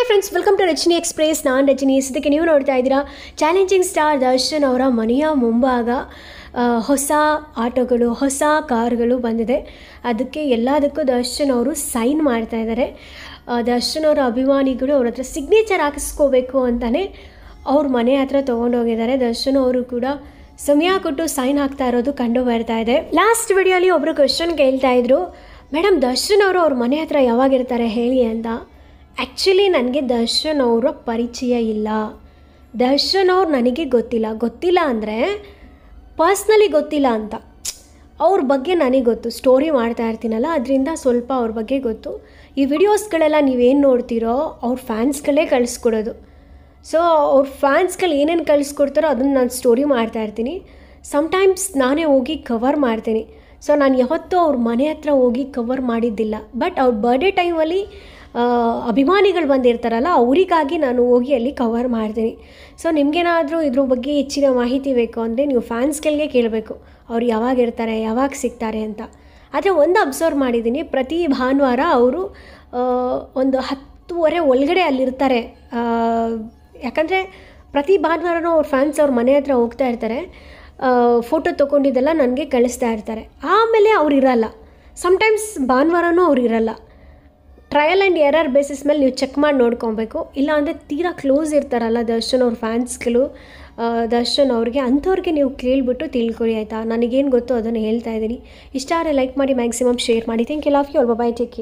friends welcome to Rajini express ನಾನು ರಜನಿ ಸದ್ಯಕ್ಕೆ ನೀವು ನೋಡ್ತಾ ಇದ್ದೀರಾ ಚಾಲೆಂಜಿಂಗ್ ಸ್ಟಾರ್ ದರ್ಶನ್ ಅವರ ಮನೆಯ ಮುಂಭಾಗ ಆ, ಹೊಸ ಆಟೋಗಳು ಹೊಸ ಕಾರುಗಳು ಬಂದಿದೆ ಅದಕ್ಕೆ ಎಲ್ಲದಕ್ಕೂ ದರ್ಶನ್ ಅವರು ಸೈನ್ ಮಾಡ್ತಾ ಇದ್ದಾರೆ ಆ, ದರ್ಶನ್ ಅವರ ಅಭಿಮಾನಿಗಳು ಅವ್ರ ಹತ್ರ ಸಿಗ್ನೇಚರ್ ಹಾಕಿಸ್ಕೋಬೇಕು ಅಂತಲೇ ಅವ್ರ ಮನೆ ಹತ್ರ ತೊಗೊಂಡೋಗಿದ್ದಾರೆ ದರ್ಶನ್ ಅವರು ಕೂಡ ಸಮಯ ಕೊಟ್ಟು ಸೈನ್ ಹಾಕ್ತಾ ಇರೋದು ಕಂಡು ಬರ್ತಾ ಇದೆ ಲಾಸ್ಟ್ ವಿಡಿಯೋಲಿ ಒಬ್ಬರು ಕ್ವಶನ್ ಕೇಳ್ತಾ ಇದ್ರು ಮೇಡಮ್ ದರ್ಶನ್ ಅವರು ಅವ್ರ ಮನೆ ಹತ್ರ ಯಾವಾಗಿರ್ತಾರೆ ಹೇಳಿ ಅಂತ ಆ್ಯಕ್ಚುಲಿ ನನಗೆ ದರ್ಶನ್ ಅವರ ಪರಿಚಯ ಇಲ್ಲ ದರ್ಶನ್ ಅವ್ರು ನನಗೆ ಗೊತ್ತಿಲ್ಲ ಗೊತ್ತಿಲ್ಲ ಅಂದರೆ ಪರ್ಸ್ನಲಿ ಗೊತ್ತಿಲ್ಲ ಅಂತ ಅವ್ರ ಬಗ್ಗೆ ನನಗೆ ಗೊತ್ತು ಸ್ಟೋರಿ ಮಾಡ್ತಾ ಇರ್ತೀನಲ್ಲ ಅದರಿಂದ ಸ್ವಲ್ಪ ಅವ್ರ ಬಗ್ಗೆ ಗೊತ್ತು ಈ ವಿಡಿಯೋಸ್ಗಳೆಲ್ಲ ನೀವೇನು ನೋಡ್ತೀರೋ ಅವ್ರ ಫ್ಯಾನ್ಸ್ಗಳೇ ಕಳಿಸ್ಕೊಡೋದು ಸೊ ಅವ್ರ ಫ್ಯಾನ್ಸ್ಗಳು ಏನೇನು ಕಳಿಸ್ಕೊಡ್ತಾರೋ ಅದನ್ನು ನಾನು ಸ್ಟೋರಿ ಮಾಡ್ತಾ ಇರ್ತೀನಿ ಸಮ್ಟೈಮ್ಸ್ ನಾನೇ ಹೋಗಿ ಕವರ್ ಮಾಡ್ತೀನಿ ಸೊ ನಾನು ಯಾವತ್ತೂ ಅವ್ರ ಮನೆ ಹತ್ರ ಹೋಗಿ ಕವರ್ ಮಾಡಿದ್ದಿಲ್ಲ ಬಟ್ ಅವ್ರ ಬರ್ಡೇ ಟೈಮಲ್ಲಿ ಅಭಿಮಾನಿಗಳು ಬಂದಿರ್ತಾರಲ್ಲ ಅವರಿಗಾಗಿ ನಾನು ಹೋಗಿ ಅಲ್ಲಿ ಕವರ್ ಮಾಡ್ತೀನಿ ಸೊ ನಿಮಗೇನಾದರೂ ಇದ್ರ ಬಗ್ಗೆ ಹೆಚ್ಚಿನ ಮಾಹಿತಿ ಬೇಕು ಅಂದರೆ ನೀವು ಫ್ಯಾನ್ಸ್ಗಳಿಗೆ ಕೇಳಬೇಕು ಅವ್ರು ಯಾವಾಗ ಇರ್ತಾರೆ ಯಾವಾಗ ಸಿಗ್ತಾರೆ ಅಂತ ಆದರೆ ಒಂದು ಅಬ್ಸರ್ವ್ ಮಾಡಿದ್ದೀನಿ ಪ್ರತಿ ಭಾನುವಾರ ಅವರು ಒಂದು ಹತ್ತುವರೆ ಒಳಗಡೆ ಅಲ್ಲಿರ್ತಾರೆ ಆ, ಯಾಕಂದರೆ ಪ್ರತಿ ಭಾನುವಾರನೂ ಅವ್ರ ಫ್ಯಾನ್ಸ್ ಅವ್ರ ಮನೆ ಹತ್ರ ಹೋಗ್ತಾ ಇರ್ತಾರೆ ಫೋಟೋ ತೊಗೊಂಡಿದ್ದೆಲ್ಲ ನನಗೆ ಕಳಿಸ್ತಾ ಇರ್ತಾರೆ ಆಮೇಲೆ ಅವ್ರು ಇರಲ್ಲ ಸಮ್ಟೈಮ್ಸ್ ಭಾನುವಾರನೂ ಅವ್ರು ಇರಲ್ಲ ಟ್ರಯಲ್ ಆ್ಯಂಡ್ ಎರರ್ ಬೇಸಿಸ್ ಮೇಲೆ ನೀವು ಚೆಕ್ ಮಾಡಿ ನೋಡ್ಕೊಬೇಕು ಇಲ್ಲ ಅಂದರೆ ತೀರಾ ಕ್ಲೋಸ್ ಇರ್ತಾರಲ್ಲ ದರ್ಶನ್ ಅವ್ರ ಫ್ಯಾನ್ಸ್ಗಳು ಆ, ದರ್ಶನ್ ಅವ್ರಿಗೆ ಅಂಥವ್ರಿಗೆ ನೀವು ಕೇಳಿಬಿಟ್ಟು ತಿಳ್ಕೊಳ್ಳಿ ಆಯಿತಾ ನನಗೇನು ಗೊತ್ತೋ ಅದನ್ನು ಹೇಳ್ತಾ ಇದ್ದೀನಿ ಇಷ್ಟ ಆದರೆ ಲೈಕ್ ಮಾಡಿ ಮ್ಯಾಕ್ಸಿಮಮ್ ಶೇರ್ ಮಾಡಿ thank you love you all bye take